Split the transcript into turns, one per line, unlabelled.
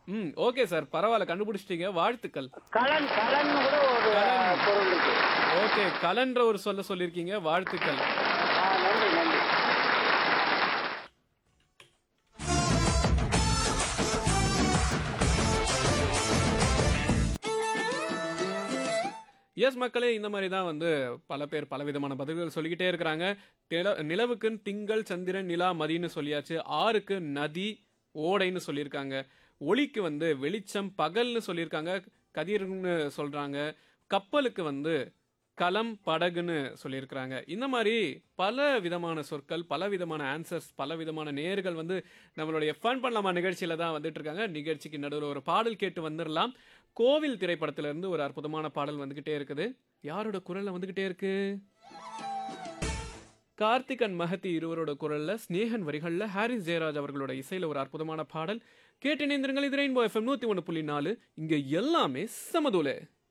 ம் okay sir பரவாயில்ல கண்டுபிடிச்சிட்டீங்க வாழ்த்துக்கள்
கலன் கலன் கூட ஒரு
கலன்.
பொருள் இருக்கு
ஓகே கலன்ற ஒரு சொல்ல சொல்லியிருக்கீங்க வாழ்த்துக்கள்
ஆ, நன்றி நன்றி
எஸ் மக்களே இந்த மாதிரி தான் வந்து பல பேர் பலவிதமான பதில்கள் சொல்லிக்கிட்டே இருக்கிறாங்க நில- நிலவுக்கு திங்கள் சந்திரன் நிலா மதின்னு சொல்லியாச்சு ஆறுக்கு நதி ஓடைன்னு சொல்லியிருக்காங்க ஒளிக்கு வந்து வெளிச்சம் பகல்னு சொல்லியிருக்காங்க கதிர்னு சொல்றாங்க கப்பலுக்கு வந்து களம் படகுன்னு சொல்லியிருக்கிறாங்க இந்த மாதிரி பல விதமான சொற்கள் பல விதமான ஆன்சர்ஸ் பல விதமான நேர்கள் வந்து நம்மளுடைய ஃபன் பண்ணலாமா நிகழ்ச்சியில தான் வந்துட்டு இருக்காங்க நிகழ்ச்சிக்கு நடுவில் ஒரு பாடல் கேட்டு வந்துடலாம் கோவில் திரைப்படத்துல இருந்து ஒரு அற்புதமான பாடல் வந்துகிட்டே இருக்குது யாரோட குரல்ல வந்துகிட்டே இருக்கு கார்த்திகன் மகதி இருவரோட குரல்ல ஸ்னேகன் வரிகள்ல ஹாரிஸ் ஜெயராஜ் அவர்களோட இசையில ஒரு அற்புதமான பாடல் கேட்டு இணைந்திருங்கள் இது ரெயின்போ எஃப்எம் நூத்தி ஒன்று புள்ளி நாலு இங்க எல்லாமே சமதூலே